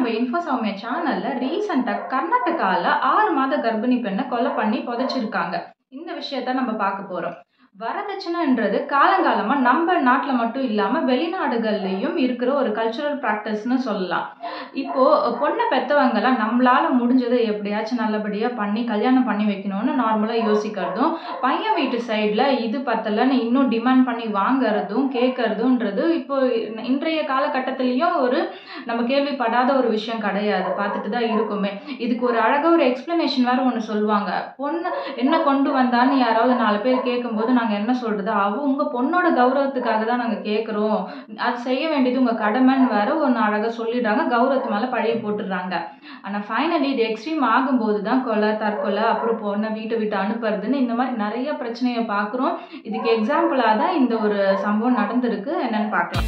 நம்ம இன்ஃபோ சௌமியா சேனல்ல ரீசெண்டா கர்நாடகால 6 மாத கர்ப்பிணி பெண்ண கொலை பண்ணி புதைச்சிருக்காங்க. இந்த விஷயத்த நம்ம பார்க்க போறோம். வரதட்சணைன்றது காலங்காலமா நம்ம நாட்ல மட்டும் இல்லாம வெளிநாடுகள்லயும் இருக்கிற ஒரு கல்ச்சுரல் பிராக்டிஸ்ன்னு சொல்லலாம். இப்போ பொண்ண பெத்தவங்கலாம் நம்மளால முடிஞ்சத எப்படியாச்சும் நல்லபடியா பண்ணி கல்யாணம் பண்ணி வைக்கணும்னு நார்மலா யோசிக்கிறதும், பையன் வீட்டு சைடுல இது பத்தலன்னு இன்னும் டிமாண்ட் பண்ணி வாங்குறதும், கேட்கறதுன்றது இப்போ இன்றைய காலகட்டத்திலயும் ஒரு நம்ம கேள்விப்படாத ஒரு விஷயம் கிடையாது. பார்த்துட்டு தான் இருக்கோமே. இதுக்கு ஒரு அழகா ஒரு எக்ஸ்ப்ளனேஷன் வேற ஒண்ணு சொல்லுவாங்க. பொண்ணு என்ன கொண்டு வந்தான்னு யாராவது 4 பேர் கேட்கும்போது நாங்க என்ன சொல்றது? அவ உங்க பொண்ணோட கௌரவத்துக்காக தான் நாங்க கேட்கிறோம். அது செய்ய வேண்டியது உங்க கடமைன்னு வேற ஒண்ணு அழகா சொல்லிடுறாங்க. கௌரவத்து மேல பழிய போட்டுடுறாங்க. ஆனா ஃபைனலி இது எக்ஸ்ட்ரீம் ஆகும்போது தான் கொலை, தற்கொலை, அப்புறம் பொண்ண வீட்ட விட்டு அனுப்புறதுன்னு இந்த மாரி நெறைய பிரச்சனைய பார்க்குறோம். இதுக்கு எக்ஸாம்பிளா தான் இந்த ஒரு சம்பவம் நடந்திருக்கு. என்னன்னு பார்க்கலாம்.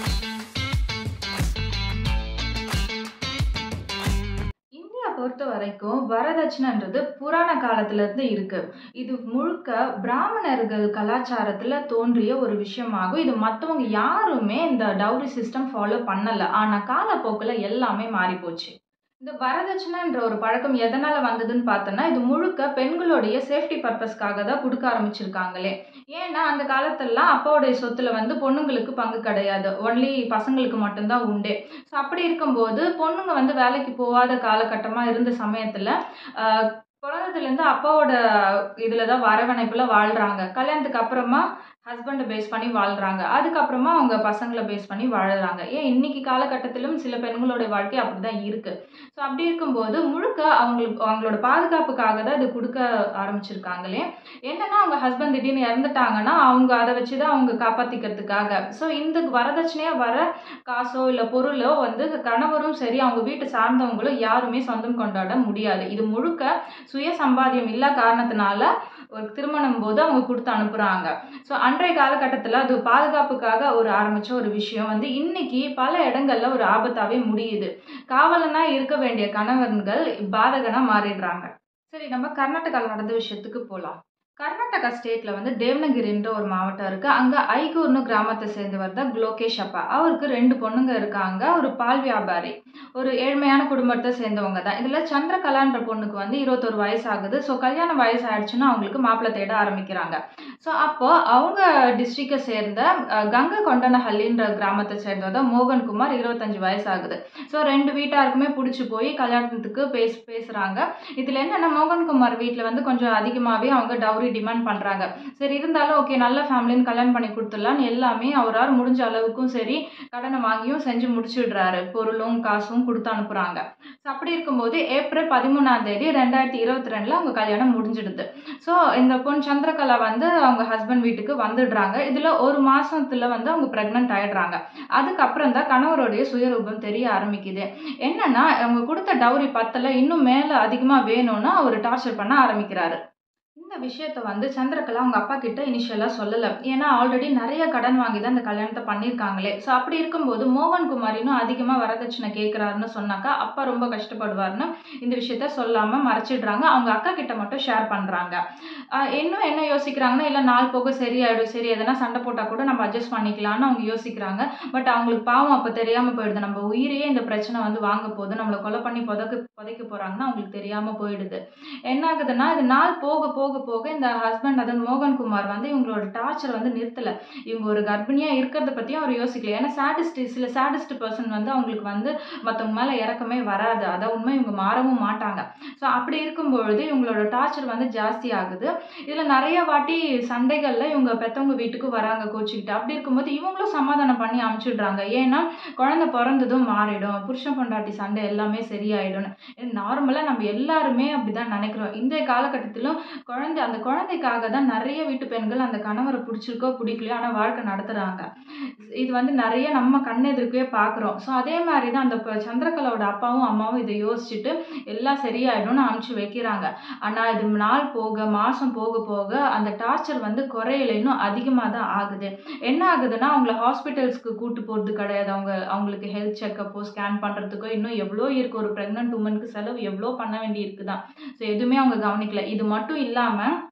இந்தியா பொறுத்தவரைக்கும் வரதட்சணைன்றது புராண காலத்துல இருந்து இருக்கு. இது முழுக்க பிராமணர்கள் கலாச்சாரத்துல தோன்றிய ஒரு விஷயமாகும். இது மத்தவங்க யாருமே இந்த டவுரி சிஸ்டம் ஃபாலோ பண்ணல. ஆனா காலப்போக்குல எல்லாமே மாறிப்போச்சு. இந்த வரதட்சணைன்ற ஒரு பழக்கம் எதனால வந்ததுன்னு பார்த்தோம்னா, இது முழுக்க பெண்களுடைய சேஃப்டி பர்ப்பஸ்க்காக தான் குடுக்க ஆரம்பிச்சிருக்காங்களே. ஏன்னா அந்த காலத்துலலாம் அப்பாவுடைய சொத்துல வந்து பொண்ணுங்களுக்கு பங்கு கிடையாது. ஒன்லி பசங்களுக்கு மட்டும் தான் உண்டு. ஸோ அப்படி இருக்கும்போது பொண்ணுங்க வந்து வேலைக்கு போகாத காலகட்டமா இருந்த சமயத்துல, அ பொறந்ததுலேருந்து அப்பாவோட இதுல தான் அரவணைப்புல வாழ்றாங்க. கல்யாணத்துக்கு அப்புறமா ஹஸ்பண்ட பேஸ் பண்ணி வாழ்றாங்க. அதுக்கப்புறமா அவங்க பசங்கள பேஸ் பண்ணி வாழுறாங்க. ஏன் இன்னைக்கு காலகட்டத்திலும் சில பெண்களுடைய வாழ்க்கை அப்படிதான் இருக்கு. ஸோ அப்படி இருக்கும்போது முழுக்க அவங்களுக்கு அவங்களோட பாதுகாப்புக்காக தான் இத குடுக்க ஆரம்பிச்சிருக்காங்களே. என்னன்னா அவங்க ஹஸ்பண்ட் திடீர்னு இறந்துட்டாங்கன்னா, அவங்க அத வச்சு தான் அவங்க காப்பாத்திக்கிறதுக்காக. ஸோ இந்த வரதட்சணையா வர காசோ, இல்ல பொருளோ வந்து கணவரும் சரி, அவங்க வீட்ட சார்ந்தவங்களும் யாருமே சொந்தம் கொண்டாட முடியாது. இது முழுக்க சுய சம்பாத்தியம் இல்லா காரணத்தினால ஒரு திருமணம் போது அவங்க குடுத்து அனுப்புறாங்க. ஸோ அன்றைய காலகட்டத்தில அது பாதுகாப்புக்காக ஒரு ஆரம்பிச்ச ஒரு விஷயம் வந்து இன்னைக்கு பல இடங்கள்ல ஒரு ஆபத்தாவே முடியுது. காவலனா இருக்க வேண்டிய கணவன்கள் பாதகனா மாறிடுறாங்க. சரி நம்ம கர்நாடகால நடந்த விஷயத்துக்கு போலாம். கர்நாடகா ஸ்டேட்ல வந்து தேவனகிரின்ற ஒரு மாவட்டம் இருக்கு. அங்க ஐகூர்ன்னு கிராமத்த சேர்ந்தவர் தான் லோகேஷ் அப்பா. அவருக்கு 2 பொண்ணுங்க இருக்காங்க. ஒரு பால் வியாபாரி. ஒரு ஏழ்மையான குடும்பத்த சேர்ந்தவங்க தான். இதுல சந்திரகலான்ற பொண்ணுக்கு வந்து 21 வயசு ஆகுது. ஸோ கல்யாண வயசு ஆயிடுச்சுன்னா அவங்களுக்கு மாப்பிள்ளை தேட ஆரம்பிக்கிறாங்க. ஸோ அப்போ அவங்க டிஸ்ட்ரிக்ட்ட சேர்ந்த அ கங்கை கொண்டனஹள்ளின்ற கிராமத்த சேர்ந்தவர் தான் மோகன்குமார் 25 வயசு ஆகுது. ஸோ 2 வீட்டாருக்குமே புடிச்சு போய் கல்யாணத்துக்கு பேஸ் பேசுறாங்க. இதுல என்னன்னா மோகன்குமார் வீட்ல வந்து கொஞ்சம் அதிகமாவே அவங்க டவுரி டிமாண்ட் பண்றாங்க. சரி இருந்தாலும் ஓகே நல்ல ஃபேமிலின்னு கல்யாணம் பண்ணி குடுத்துடலான்னு எல்லாமே அவரால முடிஞ்ச அளவுக்கும் சரி, கடன வாங்கியும் செஞ்சு முடிச்சுடுறாரு. பொருளும், காசும் குடுத்து அனுப்புறாங்க. ஸோ அப்படி இருக்கும்போது ஏப்ரல் 13ஆம் தேதி 2022ல அவங்க கல்யாணம் முடிஞ்சிடுது. ஸோ இந்த பொண்ணு சந்திரகலா வந்து அவங்க ஹஸ்பண்ட் வீட்டுக்கு வந்துடுறாங்க. இதுல 1 மாசத்துல வந்து அவங்க பிரெக்னன்ட் ஆயிடுறாங்க. அதுக்கப்புறம் தான் கணவருடைய சுயரூபம் தெரிய ஆரம்பிக்குது. என்னன்னா அவங்க குடுத்த டவுரி பத்தல. இன்னும் மேல அதிகமா வேணும்னு அவரு டார்ச்சர் பண்ண ஆரம்பிக்கிறாரு. இந்த விஷயத்த வந்து சந்திரகலா அவங்க அப்பா கிட்ட இனிஷியலா சொல்லல. ஏன்னா ஆல்ரெடி நெறைய கடன் வாங்கி தான் இந்த கல்யாணத்த பண்ணியிருக்காங்களே. ஸோ அப்படி இருக்கும்போது மோகன்குமார் இன்னும் அதிகமா வரதட்சணை கேட்கிறாருன்னு சொன்னாக்கா, அப்பா ரொம்ப கஷ்டப்படுவாருன்னு இந்த விஷயத்த சொல்லாம மறைச்சிடுறாங்க. அவங்க அக்கா கிட்ட மட்டும் ஷேர் பண்றாங்க. அ இன்னும் என்ன யோசிக்கிறாங்கன்னா, இல்ல நாள் போக சரியாயிடும். சரி எதனா சண்டை போட்டா கூட நம்ம அட்ஜஸ்ட் பண்ணிக்கலாம்னு அவங்க யோசிக்கிறாங்க. பட் அவங்களுக்கு பாவம் அப்ப தெரியாம போயிடுது. நம்ம உயிரையே இந்த பிரச்சனை வந்து வாங்க போகுது. நம்மள கொலை பண்ணி புதைக்க புதைக்க போறாங்கன்னு அவங்களுக்கு தெரியாம போயிடுது. என்ன ஆகுதுன்னா, இது நாள் போக போக போக இந்த ஹஸ்பண்ட் அதாவது மோகன்குமார் வந்து இவங்களோட டார்ச்சர் வந்து நிறுத்தல. இவங்க ஒரு கர்ப்பிணியா இருக்கிறத பத்தியும் அவர் யோசிக்கல. ஏன்னா சாடிஸ்ட் சில சாடிஸ்ட் பெர்சன் வந்து அவங்களுக்கு வந்து மத்தவங்க மேல இரக்கமே வராது. அதான் உண்மை. இவங்க மாறவும் மாட்டாங்க. ஸோ அப்படி இருக்கும்பொழுது இவங்களோட டார்ச்சர் வந்து ஜாஸ்தி ஆகுது. இதுல நெறைய வாட்டி சண்டைகள்ல இவங்க பெத்தவங்க வீட்டுக்கு வராங்க கோச்சுக்கிட்டு. அப்படி இருக்கும்போது இவங்களும் சமாதானம் பண்ணி அனுப்பிச்சுடுறாங்க. ஏன்னா குழந்தை பொறந்ததும் மாறிடும். புருஷன் பொண்டாட்டி சண்டை எல்லாமே சரியாயிடும்னு. நார்மலா நம்ம எல்லாருமே அப்படிதான் நெனைக்கிறோம். இன்றைய காலகட்டத்திலும் குழந்தை அந்த குழந்தைக்காக தான் நெறைய வீட்டு பெண்கள் அந்த கணவர புடிச்சிருக்கோ, புடிக்கலையோ ஆனா வாழ்க்கை நடத்துறாங்க. இது வந்து நெறைய நம்ம கண்ணெதிர்க்கவே பார்க்குறோம். ஸோ அதே மாரி தான் அந்த ப சந்திரகலாவோட அப்பாவும், அம்மாவும் இத யோசிச்சுட்டு எல்லாம் சரியாயிடும்னு அனுப்பிச்சு வைக்கிறாங்க. ஆனா இது நாள் போக, மாசம் போக போக அந்த டார்ச்சர் வந்து குறையல. இன்னும் அதிகமா தான் ஆகுது. என்ன ஆகுதுன்னா, அவங்கள ஹாஸ்பிட்டல்ஸ்க்கு கூட்டு போறது கிடையாது. அவங்க அவங்களுக்கு ஹெல்த் செக்கப்போ, ஸ்கேன் பண்றதுக்கோ இன்னும் எவ்வளோ இருக்கு. ஒரு பிரெக்னன்ட் வுமன்க்கு செலவு எவ்வளோ பண்ண வேண்டி இருக்கு தான். ஸோ எதுவுமே அவங்க கவனிக்கல. இது மட்டும் இல்லாம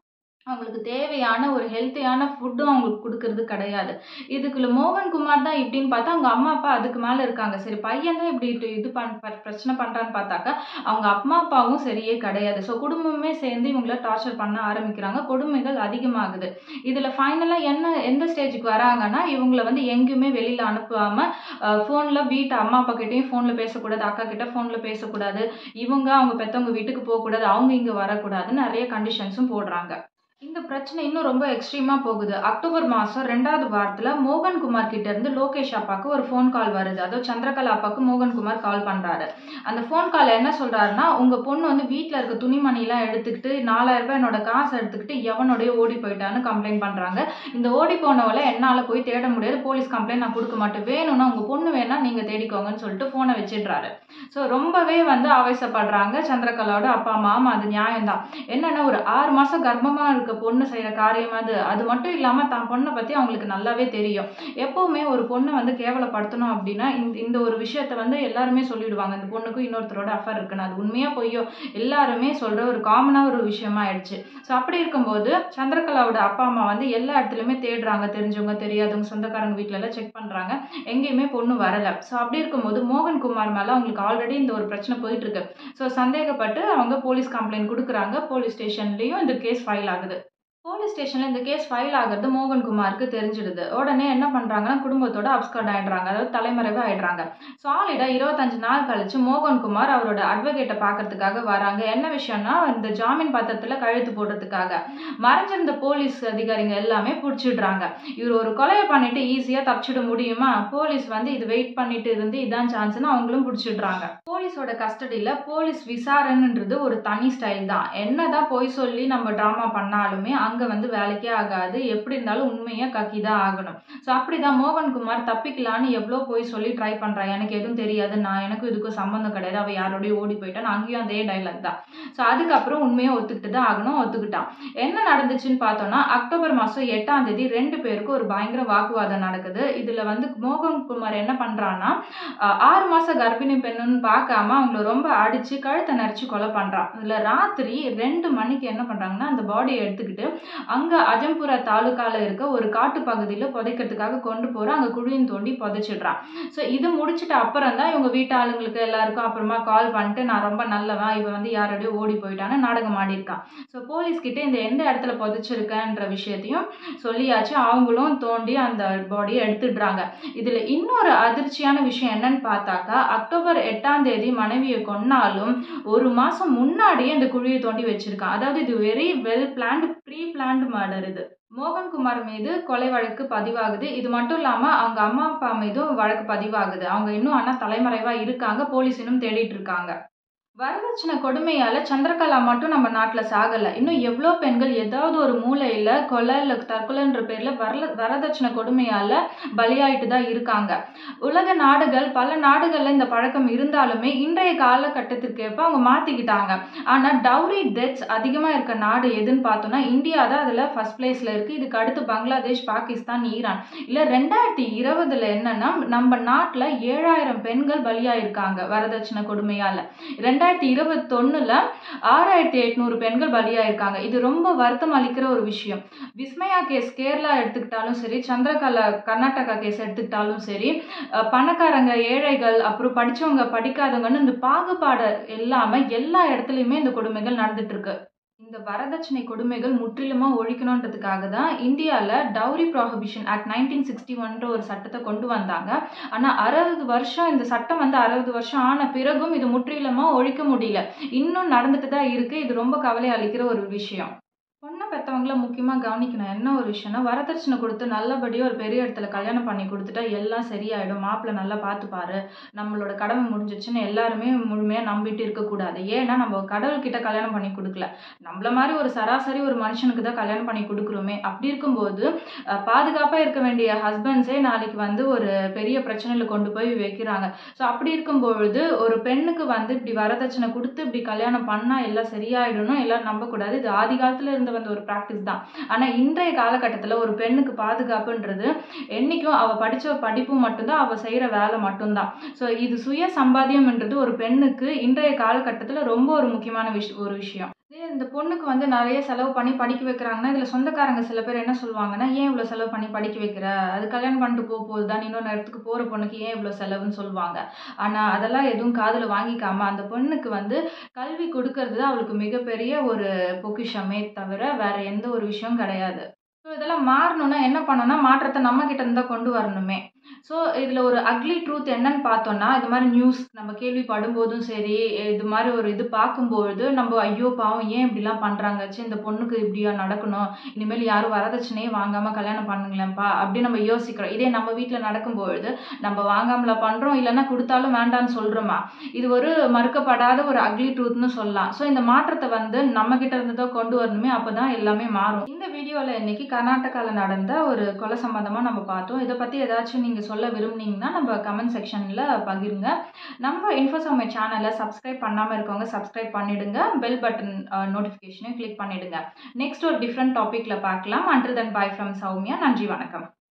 அவங்களுக்கு தேவையான ஒரு ஹெல்த்தியான ஃபுட்டும் அவங்களுக்கு கொடுக்கறது கிடையாது இதுக்குள்ள மோகன்குமார் தான் இப்படின்னு பார்த்தா அவங்க அம்மா அப்பா அதுக்கு மேலே இருக்காங்க சரி பையன் தான் இப்படி இது- இது பண் ப- பிரச்சனை பண்ணுறான்னு பார்த்தாக்கா அவங்க அம்மா அப்பாவும் சரியே கிடையாது ஸோ குடும்பமே சேர்ந்து இவங்கள டார்ச்சர் பண்ண ஆரம்பிக்கிறாங்க கொடுமைகள் அதிகமாகுது இதில் ஃபைனலாக என்ன எந்த ஸ்டேஜுக்கு வராங்கன்னா இவங்கள வந்து எங்கேயுமே வெளியில் அனுப்பாமல் ஃபோனில் வீட்டு அம்மா அப்பா கிட்டேயும் ஃபோனில் பேசக்கூடாது அக்கா கிட்ட ஃபோனில் பேசக்கூடாது இவங்க அவங்க பெற்றவங்க வீட்டுக்கு போகக்கூடாது அவங்க இங்கே வரக்கூடாதுன்னு நிறைய கண்டிஷன்ஸும் போடுறாங்க இந்த பிரச்சனை இன்னும் ரொம்ப எக்ஸ்ட்ரீமாக போகுது அக்டோபர் மாதம் ரெண்டாவது வாரத்தில் மோகன்குமார் கிட்ட இருந்து லோகேஷ் அப்பாவுக்கு ஒரு ஃபோன் கால் வருது அதாவது சந்திரகலா அப்பாவுக்கு மோகன்குமார் கால் பண்ணுறாரு அந்த ஃபோன் கால் என்ன சொல்கிறாருன்னா உங்கள் பொண்ணு வந்து வீட்டில் இருக்க துணிமணிலாம் எடுத்துக்கிட்டு நாலாயிரம் ரூபாய் என்னோட காசு எடுத்துக்கிட்டு எவனோடய ஓடி போயிட்டான்னு கம்ப்ளைண்ட் பண்ணுறாங்க இந்த ஓடி போனவளை என்னால் போய் தேட முடியாது போலீஸ் கம்ப்ளைண்ட் நான் கொடுக்க மாட்டேன் வேணும்னா உங்கள் பொண்ணு வேணா நீங்கள் தேடிக்கோங்கன்னு சொல்லிட்டு ஃபோனை வச்சிடுறாரு ஸோ ரொம்பவே வந்து ஆவேசப்படுறாங்க சந்திரகலாவோட அப்பா அம்மா ஆமா அது நியாயம்தான் என்னன்னா ஒரு ஆறு மாசம் கர்ப்பமா இருக்க பொண்ணு செய்யற காரியம் அது அது மட்டும் இல்லாம தான் பொண்ணை பத்தி அவங்களுக்கு நல்லாவே தெரியும் எப்பவுமே ஒரு பொண்ணை வந்து கேவலப்படுத்தணும் அப்படின்னா இந்த இந்த ஒரு விஷயத்த வந்து எல்லாருமே சொல்லிடுவாங்க இந்த பொண்ணுக்கும் இன்னொருத்தரோட அஃபர் இருக்குன்னு அது உண்மையா பொய்யோ எல்லாருமே சொல்ற ஒரு காமனா ஒரு விஷயமா ஆயிடுச்சு ஸோ அப்படி இருக்கும்போது சந்திரகலாவோட அப்பா அம்மா வந்து எல்லா இடத்துலையுமே தேடுறாங்க தெரிஞ்சவங்க தெரியாதவங்க சொந்தக்காரங்க வீட்ல எல்லாம் செக் பண்றாங்க எங்கேயுமே பொண்ணு வரல ஸோ அப்படி இருக்கும்போது மோகன்குமார் மேல அவங்களுக்கு ஆல்ரெடி இந்த ஒரு பிரச்சனை போயிட்டு இருக்கு ஸோ சந்தேகப்பட்டு அவங்க போலீஸ் கம்ப்ளைண்ட் கொடுக்குறாங்க போலீஸ் ஸ்டேஷன்லேயும் இந்த கேஸ் ஃபைல் ஆகுது போலீஸ் ஸ்டேஷனில் இந்த கேஸ் ஃபைல் ஆகிறது மோகன்குமாருக்கு தெரிஞ்சிடுது உடனே என்ன பண்ணுறாங்கன்னா குடும்பத்தோட அப்ஸ்கர்ட் ஆயிடுறாங்க அதாவது தலைமறைவு ஆயிடுறாங்க சாலிடாக இருபத்தஞ்சு நாள் கழிச்சு மோகன்குமார் அவரோட அட்வொகேட்டை பார்க்கறதுக்காக வராங்க என்ன விஷயம்னா இந்த ஜாமீன் பத்திரத்தில் கழுத்து போடுறதுக்காக மறைஞ்சிருந்த போலீஸ் அதிகாரிங்க எல்லாமே பிடிச்சிடுறாங்க இவர் ஒரு கொலையை பண்ணிட்டு ஈஸியாக தப்பிச்சிட முடியுமா போலீஸ் வந்து இது வெயிட் பண்ணிட்டு இருந்து இதான் சான்ஸ்னு அவங்களும் பிடிச்சிடுறாங்க போலீஸோட கஸ்டடியில் போலீஸ் விசாரணைன்றது ஒரு தனி ஸ்டைல் தான் என்னதான் பொய் சொல்லி நம்ம ட்ராமா பண்ணாலுமே அங்கே வந்து வேலைக்கே ஆகாது எப்படி இருந்தாலும் உண்மையாக கக்கி தான் ஆகணும் ஸோ அப்படி தான் மோகன்குமார் தப்பிக்கலான்னு எவ்வளோ போய் சொல்லி ட்ரை பண்ணுறான் எனக்கு எதுவும் தெரியாது நான் எனக்கும் இதுக்கும் சம்மந்தம் கிடையாது அவள் யாரோடய ஓடி போயிட்டான் அங்கேயும் அதே டைலாக் தான் ஸோ அதுக்கப்புறம் உண்மையை ஒத்துக்கிட்டு தான் ஆகணும் ஒத்துக்கிட்டான் என்ன நடந்துச்சுன்னு பார்த்தோம்னா அக்டோபர் மாதம் எட்டாம் தேதி ரெண்டு பேருக்கும் ஒரு பயங்கர வாக்குவாதம் நடக்குது இதில் வந்து மோகன்குமார் என்ன பண்ணுறான்னா ஆறு மாதம் கர்ப்பிணி பெண்ணுன்னு பார்க்காம அவங்கள ரொம்ப அடித்து கழுத்தை நரிச்சு கொலை பண்ணுறான் இதில் ராத்திரி ரெண்டு மணிக்கு என்ன பண்ணுறாங்கன்னா அந்த பாடியை எடுத்துக்கிட்டு அங்கே அஜம்புரா தாலுக்காவில் இருக்க ஒரு காட்டு பகுதியில் புதைக்கிறதுக்காக கொண்டு போகிற அங்கே குழியும் தோண்டி புதைச்சிடுறான் ஸோ இது முடிச்சிட்டு அப்புறம் தான் இவங்க வீட்டு ஆளுங்களுக்கு எல்லாருக்கும் அப்புறமா கால் பண்ணிட்டு நான் ரொம்ப நல்லவன் இவன் வந்து யாரோடய ஓடி போயிட்டான்னு நாடகம் ஆடியிருக்கான் ஸோ போலீஸ்கிட்ட இந்த எந்த இடத்துல புதைச்சிருக்கன்ற விஷயத்தையும் சொல்லியாச்சு அவங்களும் தோண்டி அந்த பாடியை எடுத்துடுறாங்க இதில் இன்னொரு அதிர்ச்சியான விஷயம் என்னன்னு பார்த்தாக்கா அக்டோபர் எட்டாம் தேதி மனைவியை கொன்னாலும் ஒரு மாதம் முன்னாடியே இந்த குழியை தோண்டி வச்சிருக்கான் அதாவது இது very well planned pre planned murder இது மோகன்குமார் மீது கொலை வழக்கு பதிவாகுது இது மட்டும் இல்லாமல் அவங்க அம்மா அப்பா மீதும் வழக்கு பதிவாகுது அவங்க இன்னும் ஆனால் தலைமறைவாக இருக்காங்க போலீஸ் இன்னும் தேடிட்டு இருக்காங்க வரதட்சணை கொடுமையால் சந்திரகலா மட்டும் நம்ம நாட்டில் சாகலை இன்னும் எவ்வளோ பெண்கள் ஏதாவது ஒரு மூலையில் கொலை இல்லை தற்கொலைன்ற பேரில் வரல வரதட்சணை கொடுமையால் பலியாயிட்டு தான் இருக்காங்க உலக நாடுகள் பல நாடுகளில் இந்த பழக்கம் இருந்தாலுமே இன்றைய காலகட்டத்திற்கு ஏற்ப அவங்க மாற்றிக்கிட்டாங்க ஆனால் டவுரி டெத்ஸ் அதிகமாக இருக்க நாடு எதுன்னு பார்த்தோம்னா இந்தியா தான் அதில் ஃபஸ்ட் பிளேஸில் இருக்குது இதுக்கு அடுத்து பங்களாதேஷ் பாகிஸ்தான் ஈரான் இல்லை ரெண்டாயிரத்தி இருபதுல என்னன்னா நம்ம நாட்டில் ஏழாயிரம் பெண்கள் பலியாயிருக்காங்க வரதட்சணை கொடுமையால் ரெண்டாயிரத்தி இருபத்தொன்னுல ஆறாயிரத்தி எட்நூறு பெண்கள் பலியாயிருக்காங்க இது ரொம்ப வருத்தம் அளிக்கிற ஒரு விஷயம் விஸ்மயா கேஸ் கேரளா எடுத்துக்கிட்டாலும் சரி சந்திரகலா கர்நாடகா கேஸ் எடுத்துக்கிட்டாலும் சரி அஹ் பணக்காரங்க ஏழைகள் அப்புறம் படிச்சவங்க படிக்காதவங்கன்னு இந்த பாகுபாடு எல்லாம எல்லா இடத்துலையுமே இந்த கொடுமைகள் நடந்துட்டு இருக்கு இந்த வரதட்சணை கொடுமைகள் முற்றிலுமாக ஒழிக்கணுன்றதுக்காக தான் இந்தியாவில் dowry prohibition act nineteen sixty ஒன்ற ஒரு சட்டத்தை கொண்டு வந்தாங்க ஆனால் அறுபது வருஷம் இந்த சட்டம் வந்து அறுபது வருஷம் ஆன பிறகும் இது முற்றிலுமாக ஒழிக்க முடியல இன்னும் நடந்துட்டு தான் இருக்குது இது ரொம்ப கவலை அளிக்கிற ஒரு விஷயம் பொண்ணை பெற்றவங்கள முக்கியமாக கவனிக்கணும் என்ன ஒரு விஷயம்னா வரதட்சணை கொடுத்து நல்லபடியாக ஒரு பெரிய இடத்துல கல்யாணம் பண்ணி கொடுத்துட்டா எல்லாம் சரியாயிடும் மாப்பிள்ளை நல்லா பார்த்துப்பாரு நம்மளோட கடமை முடிஞ்சிச்சுன்னு எல்லாருமே முழுமையாக நம்பிட்டு இருக்கக்கூடாது ஏன்னா நம்ம கடவுள்கிட்ட கல்யாணம் பண்ணி கொடுக்கல நம்மள மாதிரி ஒரு சராசரி ஒரு மனுஷனுக்கு தான் கல்யாணம் பண்ணி கொடுக்குறோமே அப்படி இருக்கும்போது பாதுகாப்பாக இருக்க வேண்டிய ஹஸ்பண்ட்ஸே நாளைக்கு வந்து ஒரு பெரிய பிரச்சனையில் கொண்டு போய் வைக்கிறாங்க ஸோ அப்படி இருக்கும்பொழுது ஒரு பெண்ணுக்கு வந்து இப்படி வரதட்சணை கொடுத்து இப்படி கல்யாணம் பண்ணால் எல்லாம் சரியாயிடணும் எல்லாரும் நம்பக்கூடாது இது ஆதி காலத்தில் இருந்து வந்த ஒரு ப்ராக்டிஸ் தான் ஆனால் இன்றைய காலகட்டத்தில் ஒரு பெண்ணுக்கு பாதுகாப்புன்றது என்றைக்கும் அவள் படித்த படிப்பு மட்டும்தான் அவள் செய்கிற வேலை மட்டும்தான் ஸோ இது சுய சம்பாத்தியம்ன்றது ஒரு பெண்ணுக்கு இன்றைய காலகட்டத்தில் ரொம்ப ஒரு முக்கியமான விஷ் ஒரு விஷயம் இதே இந்த பொண்ணுக்கு வந்து நெறைய செலவு பண்ணி படிக்க வைக்கிறாங்கன்னா, இதில சொந்தக்காரங்க சில பேர் என்ன சொல்லுவாங்கன்னா, "ஏன் இவ்வளோ செலவு பண்ணி படிக்க வைக்கிற? அது கல்யாணம் பண்ணிட்டு போ போது தானே, இன்னொரு இடத்துக்கு போற பொண்ணுக்கு ஏன் இவ்வளோ செலவுன்னு?" சொல்லுவாங்க. ஆனா, அதெல்லாம் எதுவும் காதுல வாங்கிக்காம, அந்த பொண்ணுக்கு வந்து கல்வி குடுக்கறது தான் அவளுக்கு மிகப்பெரிய ஒரு பொக்கிஷமே தவிர, வேற எந்த ஒரு விஷயம் கிடையாது. ஸோ இதெல்லாம் மாறணும்னா என்ன பண்ணணும்னா, மாற்றத்த நம்ம கிட்ட இருந்து தான் கொண்டு வரணுமே. ஸோ இதில ஒரு அக்லி ட்ரூத் என்னன்னு பார்த்தோம்னா, இது மாரி நியூஸ் நம்ம கேள்விப்படும்போதும் சரி, இது மாரி ஒரு இது பார்க்கும்பொழுது, நம்ப ஐயோ! பாவம் ஏன் இப்படிலாம் பண்றாங்க? ச்சே! இந்த பொண்ணுக்கு இப்படியா நடக்கணும்? இனிமேல் யாரும் வரதட்சணையே வாங்காம கல்யாணம் பண்ணுங்களேன்ப்பா, அப்படின்னு நம்ம யோசிக்கிறோம். இதே நம்ம வீட்ல நடக்கும்பொழுது, நம்ப வாங்காமலா பண்றோம்? இல்லன்னா குடுத்தாலும் வேண்டான்னு சொல்றோமா? இது ஒரு மறுக்கப்படாத ஒரு அக்லி ட்ரூத்ன்னு சொல்லலாம். ஸோ இந்த மாற்றத்த வந்து நம்ம கிட்ட இருந்து தான் கொண்டு வரணுமே, அப்பதான் எல்லாமே மாறும். இந்த வீடியோல இன்னைக்கு கர்நாடகால நடந்த ஒரு கொலை சம்பந்தமா நம்ம பார்த்தோம். இத பத்தி ஏதாச்சும் நீங்க சொல்ல விரும்புனீங்கன்னா, நம்ம கமெண்ட் செக்ஷன்ல பகிருங்க. நம்ம இன்ஃபோசமய சேனல சப்ஸ்கிரைப் பண்ணாம இருக்கவங்க சப்ஸ்கிரைப் பண்ணிடுங்க. பெல் பட்டன் அ நோட்டிஃபிகேஷனையும் கிளிக் பண்ணிடுங்க. நெக்ஸ்ட் ஒரு டிஃபரண்ட் டாபிக்ல பார்க்கலாம். Until then bye from Soumya. நன்றி, வணக்கம்.